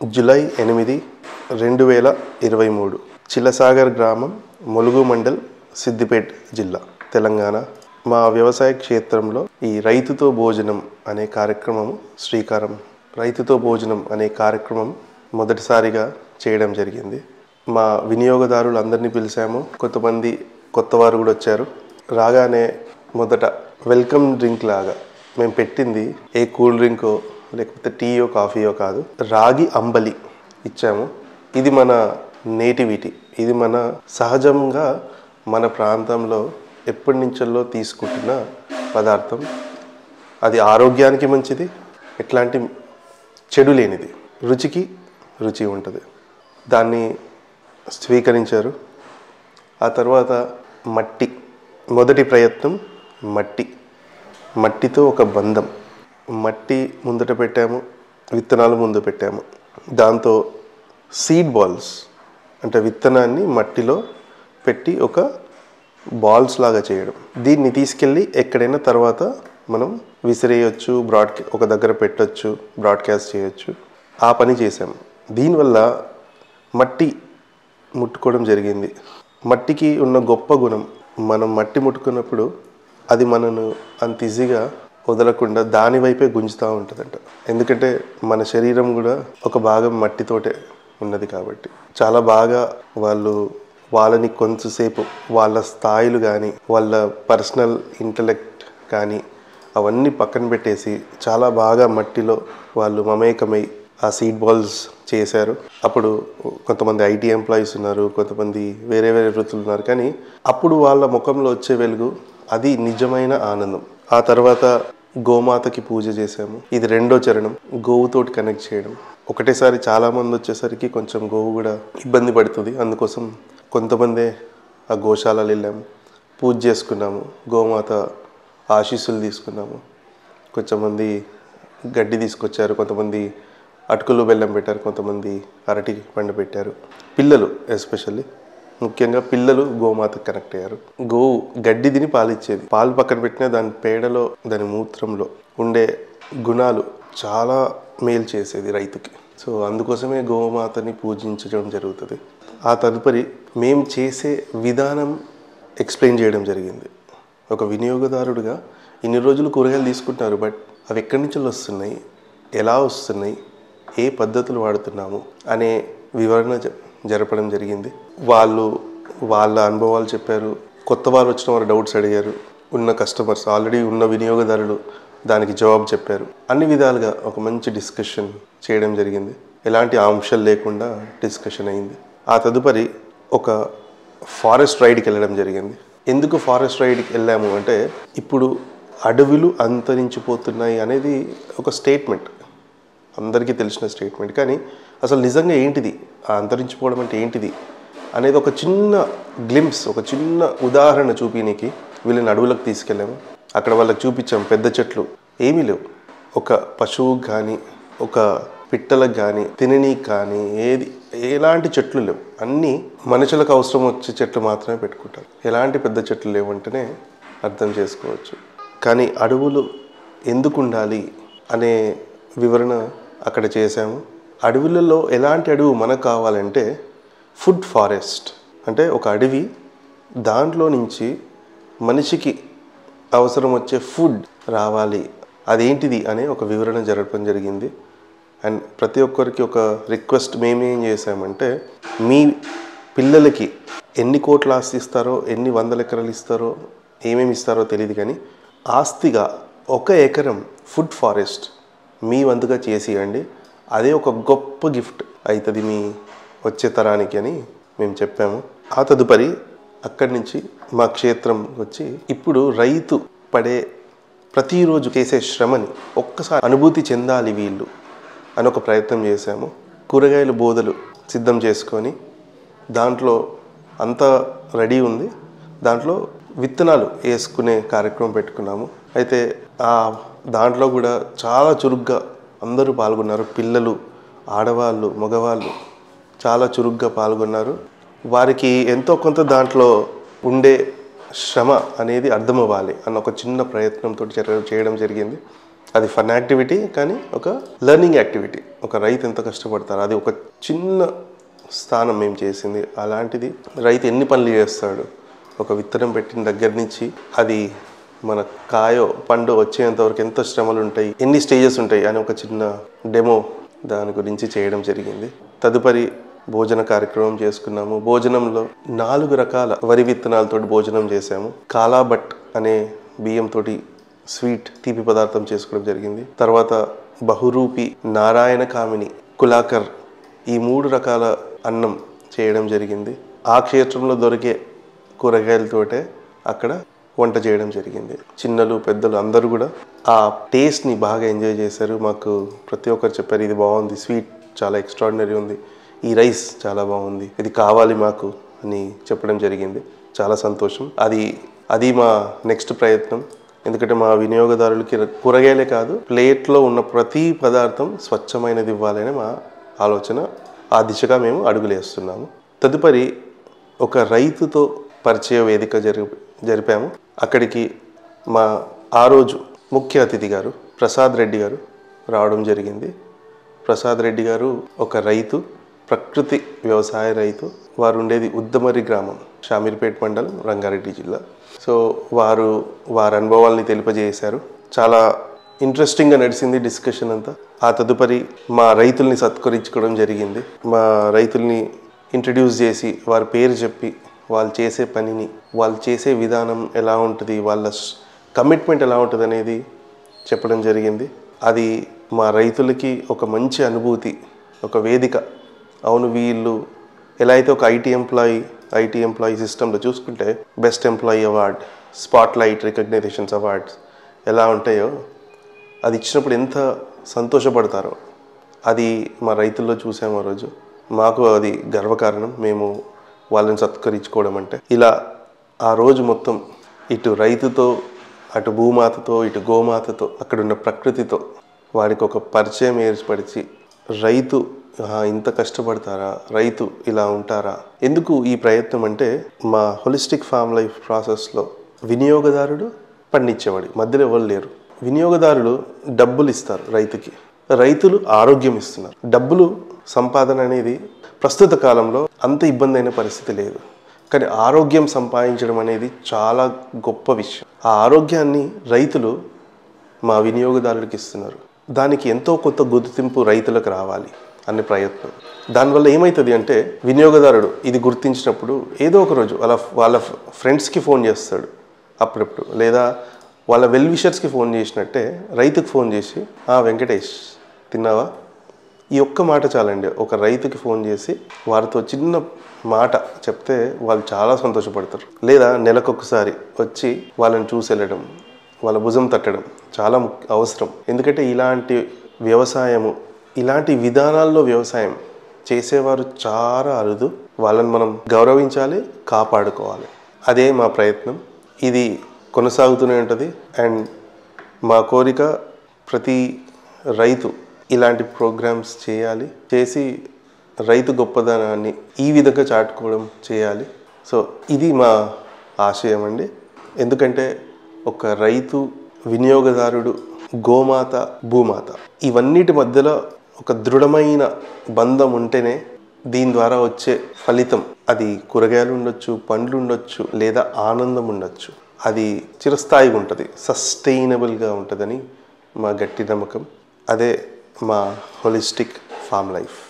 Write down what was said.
July ఎనిమిది రెండు వేల ఇరవై మూడు చిల్లసాగర్ గ్రామం ములుగు మండల్ సిద్దిపేట్ జిల్లా తెలంగాణ మా వ్యవసాయ క్షేత్రంలో ఈ రైతుతో భోజనం అనే కార్యక్రమం శ్రీకారం రైతుతో భోజనం అనే కార్యక్రమం మొదటిసారిగా చేయడం జరిగింది మా వినియోగదారులు అందరినీ పిలిచాము కొంతమంది కొత్త వారు కూడా వచ్చారు రాగానే మొదట వెల్కమ్ డ్రింక్ లాగా మేము పెట్టింది ఏ కూల్ డ్రింకో లేకపోతే టీయో కాఫీయో కాదు రాగి అంబలి ఇచ్చాము ఇది మన నేటివిటీ ఇది మన సహజంగా మన ప్రాంతంలో ఎప్పటి నుంచో తీసుకుంటున్న పదార్థం అది ఆరోగ్యానికి మంచిది ఎట్లాంటి చెడు లేనిది రుచికి రుచి ఉంటుంది దాన్ని స్వీకరించారు ఆ తర్వాత మట్టి మొదటి ప్రయత్నం మట్టి మట్టితో ఒక బంధం మట్టి ముందట పెట్టాము విత్తనాలు ముందు పెట్టాము దాంతో సీడ్ బాల్స్ అంటే విత్తనాన్ని మట్టిలో పెట్టి ఒక బాల్స్ లాగా చేయడం దీన్ని తీసుకెళ్ళి ఎక్కడైనా తర్వాత మనం విసిరేయచ్చు బ్రాడ్ ఒక దగ్గర పెట్టొచ్చు బ్రాడ్కాస్ట్ చేయొచ్చు ఆ పని చేసాం దీనివల్ల మట్టి ముట్టుకోవడం జరిగింది మట్టికి ఉన్న గొప్ప గుణం మనం మట్టి ముట్టుకున్నప్పుడు అది మనను అంత ఈజీగా వదలకుండా దాని వైపే గుంజుతూ ఉంటుందంట ఎందుకంటే మన శరీరం కూడా ఒక భాగం మట్టితోటే ఉన్నది కాబట్టి చాలా బాగా వాళ్ళు వాళ్ళని కొంతసేపు వాళ్ళ స్థాయిలు కానీ వాళ్ళ పర్సనల్ ఇంటలెక్ట్ కానీ అవన్నీ పక్కన పెట్టేసి చాలా బాగా మట్టిలో వాళ్ళు మమేకమై ఆ సీడ్ బాల్స్ చేశారు అప్పుడు కొంతమంది ఐటీ ఎంప్లాయీస్ ఉన్నారు కొంతమంది వేరే వేరే వృత్తులు ఉన్నారు కానీ అప్పుడు వాళ్ళ ముఖంలో వచ్చే వెలుగు అది నిజమైన ఆనందం ఆ తర్వాత గోమాతకి పూజ చేశాము ఇది రెండో చరణం గోవుతోటి కనెక్ట్ చేయడం ఒకటేసారి చాలా మంది వచ్చేసరికి కొంచెం గోవు కూడా ఇబ్బంది పడుతుంది అందుకోసం కొంతమందే ఆ గోశాలలో వెళ్ళాము పూజ చేసుకున్నాము గోమాత ఆశీస్సులు తీసుకున్నాము కొంతమంది గడ్డి తీసుకొచ్చారు కొంతమంది అటుకులు బెల్లం పెట్టారు కొంతమంది అరటి పండు పెట్టారు పిల్లలు ఎస్పెషల్లీ ముఖ్యంగా పిల్లలు గోమాతకు కనెక్ట్ అయ్యారు గోవు గడ్డి తిని పాలు ఇచ్చేది పాలు పక్కన పెట్టినా దాని పేడలో దాని మూత్రంలో ఉండే గుణాలు చాలా మేలు చేసేది రైతుకి సో అందుకోసమే గోమాతని పూజించడం జరుగుతుంది ఆ తదుపరి మేము చేసే విధానం ఎక్స్ప్లెయిన్ చేయడం జరిగింది ఒక వినియోగదారుడుగా ఇన్ని రోజులు కూరగాయలు తీసుకుంటున్నారు బట్ అవి ఎక్కడి నుంచి వస్తున్నాయి ఎలా వస్తున్నాయి ఏ పద్ధతులు వాడుతున్నాము అనే వివరణ జ- జరపడం జరిగింది వాళ్ళు వాళ్ళ అనుభవాలు చెప్పారు కొత్త వారు వచ్చిన వారు డౌట్స్ అడిగారు ఉన్న కస్టమర్స్ ఆల్రెడీ ఉన్న వినియోగదారులు దానికి జవాబు చెప్పారు అన్ని విధాలుగా ఒక మంచి డిస్కషన్ చేయడం జరిగింది ఎలాంటి ఆంక్షలు లేకుండా డిస్కషన్ అయింది ఆ తదుపరి ఒక ఫారెస్ట్ రైడ్కి వెళ్ళడం జరిగింది ఎందుకు ఫారెస్ట్ రైడ్కి వెళ్ళాము అంటే ఇప్పుడు అడవులు అంతరించిపోతున్నాయి అనేది ఒక స్టేట్మెంట్ అందరికీ తెలిసిన స్టేట్మెంట్ కానీ అసలు నిజంగా ఏంటిది ఆ అంతరించిపోవడం అంటే ఏంటిది అనేది ఒక చిన్న గ్లిమ్స్ ఒక చిన్న ఉదాహరణ చూపినీకి వీళ్ళని అడవులకు తీసుకెళ్ళాము అక్కడ వాళ్ళకి చూపించాం పెద్ద చెట్లు ఏమీ లేవు ఒక పశువుకి కానీ ఒక పిట్టలకు కానీ తిననీకి కానీ ఏది ఎలాంటి చెట్లు లేవు అన్నీ మనుషులకు అవసరం వచ్చే చెట్లు మాత్రమే పెట్టుకుంటారు ఎలాంటి పెద్ద చెట్లు లేవంటేనే అర్థం చేసుకోవచ్చు కానీ అడవులు ఎందుకు ఉండాలి అనే వివరణ అక్కడ చేశాము అడవులలో ఎలాంటి అడవి మనకు కావాలంటే ఫుడ్ ఫారెస్ట్ అంటే ఒక అడవి దాంట్లో నుంచి మనిషికి అవసరం వచ్చే ఫుడ్ రావాలి అదేంటిది అనే ఒక వివరణ జరగడం జరిగింది అండ్ ప్రతి ఒక్కరికి ఒక రిక్వెస్ట్ మేమేం చేసామంటే మీ పిల్లలకి ఎన్ని కోట్ల ఆస్తి ఇస్తారో ఎన్ని వందల ఎకరాలు ఇస్తారో ఏమేమి ఇస్తారో తెలియదు కానీ ఆస్తిగా ఒక ఎకరం ఫుడ్ ఫారెస్ట్ మీ వంతుగా చేసి ఇవ్వండి అదే ఒక గొప్ప గిఫ్ట్ అవుతుంది మీ వచ్చే తరానికి అని మేము చెప్పాము ఆ తదుపరి అక్కడి నుంచి మా క్షేత్రం వచ్చి ఇప్పుడు రైతు పడే ప్రతిరోజు చేసే శ్రమని ఒక్కసారి అనుభూతి చెందాలి వీళ్ళు అని ఒక ప్రయత్నం చేశాము కూరగాయలు బోదలు సిద్ధం చేసుకొని దాంట్లో అంతా రెడీ ఉంది దాంట్లో విత్తనాలు వేసుకునే కార్యక్రమం పెట్టుకున్నాము అయితే ఆ దాంట్లో కూడా చాలా చురుగ్గా అందరూ పాల్గొన్నారు పిల్లలు ఆడవాళ్ళు మగవాళ్ళు చాలా చురుగ్గా పాల్గొన్నారు వారికి ఎంతో కొంత దాంట్లో ఉండే శ్రమ అనేది అర్థం అవ్వాలి అన్న ఒక చిన్న ప్రయత్నంతో జరగ చేయడం జరిగింది అది ఫన్ యాక్టివిటీ కానీ ఒక లెర్నింగ్ యాక్టివిటీ ఒక రైతు ఎంత కష్టపడతారు అది ఒక చిన్న స్థానం మేము చేసింది అలాంటిది రైతు ఎన్ని పనులు చేస్తాడు ఒక విత్తనం పెట్టిన దగ్గర నుంచి అది మన కాయో పండు వచ్చేంత వరకు ఎంత శ్రమలు ఉంటాయి ఎన్ని స్టేజెస్ ఉంటాయి అని ఒక చిన్న డెమో దాని గురించి చేయడం జరిగింది తదుపరి భోజన కార్యక్రమం చేసుకున్నాము భోజనంలో నాలుగు రకాల వరి విత్తనాలతో భోజనం చేశాము కాలాబట్ అనే బియ్యంతో స్వీట్ తీపి పదార్థం చేసుకోవడం జరిగింది తర్వాత బహురూపి నారాయణ కామిని కులాకర్ ఈ మూడు రకాల అన్నం చేయడం జరిగింది ఆ క్షేత్రంలో దొరికే కూరగాయలతోటే అక్కడ వంట చేయడం జరిగింది చిన్నలు పెద్దలు అందరూ కూడా ఆ టేస్ట్ని బాగా ఎంజాయ్ చేశారు మాకు ప్రతి ఒక్కరు చెప్పారు ఇది బాగుంది స్వీట్ చాలా ఎక్స్ట్రాడినరీ ఉంది ఈ రైస్ చాలా బాగుంది ఇది కావాలి మాకు అని చెప్పడం జరిగింది చాలా సంతోషం అది అది మా నెక్స్ట్ ప్రయత్నం ఎందుకంటే మా వినియోగదారులకి కూరగాయలే కాదు ప్లేట్లో ఉన్న ప్రతి పదార్థం స్వచ్ఛమైనది ఇవ్వాలని మా ఆలోచన ఆ దిశగా మేము అడుగులేస్తున్నాము తదుపరి ఒక రైతుతో పరిచయ వేదిక జరి జరిపాము అక్కడికి మా ఆ రోజు ముఖ్య అతిథి గారు ప్రసాద్ రెడ్డి గారు రావడం జరిగింది ప్రసాద్ రెడ్డి గారు ఒక రైతు ప్రకృతి వ్యవసాయ రైతు వారు ఉండేది ఉద్దమరి గ్రామం షామీర్పేట్ మండలం రంగారెడ్డి జిల్లా సో వారు వారి అనుభవాల్ని తెలియజేశారు చాలా ఇంట్రెస్టింగ్గా నడిచింది డిస్కషన్ అంతా ఆ తదుపరి మా రైతుల్ని సత్కరించుకోవడం జరిగింది మా రైతుల్ని ఇంట్రడ్యూస్ చేసి వారి పేరు చెప్పి వాళ్ళు చేసే పనిని వాళ్ళు చేసే విధానం ఎలా ఉంటుంది వాళ్ళ కమిట్మెంట్ ఎలా ఉంటుంది అనేది చెప్పడం జరిగింది అది మా రైతులకి ఒక మంచి అనుభూతి ఒక వేదిక అవును వీళ్ళు ఎలా అయితే ఒక ఐటీ ఎంప్లాయీ ఐటీ ఎంప్లాయీ సిస్టంలో చూసుకుంటే best employee award spotlight recognitions awards ఎలా ఉంటాయో అది ఇచ్చినప్పుడు ఎంత సంతోషపడతారో అది మా రైతుల్లో చూసాము ఆ రోజు మాకు అది గర్వకారణం మేము వాళ్ళని సత్కరించుకోవడం అంటే ఇలా ఆ రోజు మొత్తం ఇటు రైతుతో అటు భూమాతతో ఇటు గోమాతతో అక్కడున్న ప్రకృతితో వారికి ఒక పరిచయం ఏర్పరిచి రైతు "ఆహా, ఇంత కష్టపడతారా రైతు ఇలా ఉంటారా ఎందుకు ఈ ప్రయత్నం అంటే మా హొలిస్టిక్ ఫామ్ లైఫ్ ప్రాసెస్లో వినియోగదారుడు పండించేవాడు మధ్యలో ఎవరు లేరు వినియోగదారులు డబ్బులు ఇస్తారు రైతుకి రైతులు ఆరోగ్యం ఇస్తున్నారు డబ్బులు సంపాదన అనేది ప్రస్తుత కాలంలో అంత ఇబ్బంది అయిన పరిస్థితి లేదు కానీ ఆరోగ్యం సంపాదించడం అనేది చాలా గొప్ప విషయం ఆ ఆరోగ్యాన్ని రైతులు మా వినియోగదారులకు ఇస్తున్నారు దానికి ఎంతో కొత్త గుర్తింపు రైతులకు రావాలి అనే ప్రయత్నం దానివల్ల ఏమవుతుంది అంటే వినియోగదారుడు ఇది గుర్తించినప్పుడు ఏదో ఒక రోజు వాళ్ళ వాళ్ళ ఫ్రెండ్స్కి ఫోన్ చేస్తాడు అప్పుడప్పుడు లేదా వాళ్ళ వెల్ విషర్స్కి ఫోన్ చేసినట్టే రైతుకి ఫోన్ చేసి "ఆ, వెంకటేష్ తిన్నావా ఈ ఒక్క మాట చాలండి ఒక రైతుకి ఫోన్ చేసి వారితో చిన్న మాట చెప్తే వాళ్ళు చాలా సంతోషపడతారు లేదా నెలకొకసారి వచ్చి వాళ్ళని చూసి వెళ్ళడం వాళ్ళ భుజం తట్టడం చాలా ముఖ్య అవసరం ఎందుకంటే ఇలాంటి వ్యవసాయము ఇలాంటి విధానాల్లో వ్యవసాయం చేసేవారు చాలా అరుదు వాళ్ళని మనం గౌరవించాలి కాపాడుకోవాలి అదే మా ప్రయత్నం ఇది కొనసాగుతూనే ఉంటుంది అండ్ మా కోరిక ప్రతి రైతు ఇలాంటి ప్రోగ్రామ్స్ చేయాలి చేసి రైతు గొప్పదనాన్ని ఈ విధంగా చాటుకోవడం చేయాలి సో ఇది మా ఆశయం అండి ఎందుకంటే ఒక రైతు వినియోగదారుడు గోమాత భూమాత ఇవన్నిటి మధ్యలో ఒక దృఢమైన బంధం ఉంటేనే దీని ద్వారా వచ్చే ఫలితం అది కూరగాయలు ఉండొచ్చు పండ్లు ఉండొచ్చు లేదా ఆనందం ఉండొచ్చు అది చిరస్థాయిగా ఉంటుంది సస్టైనబుల్గా ఉంటుందని మా గట్టి నమ్మకం అదే మా హోలిస్టిక్ ఫామ్ లైఫ్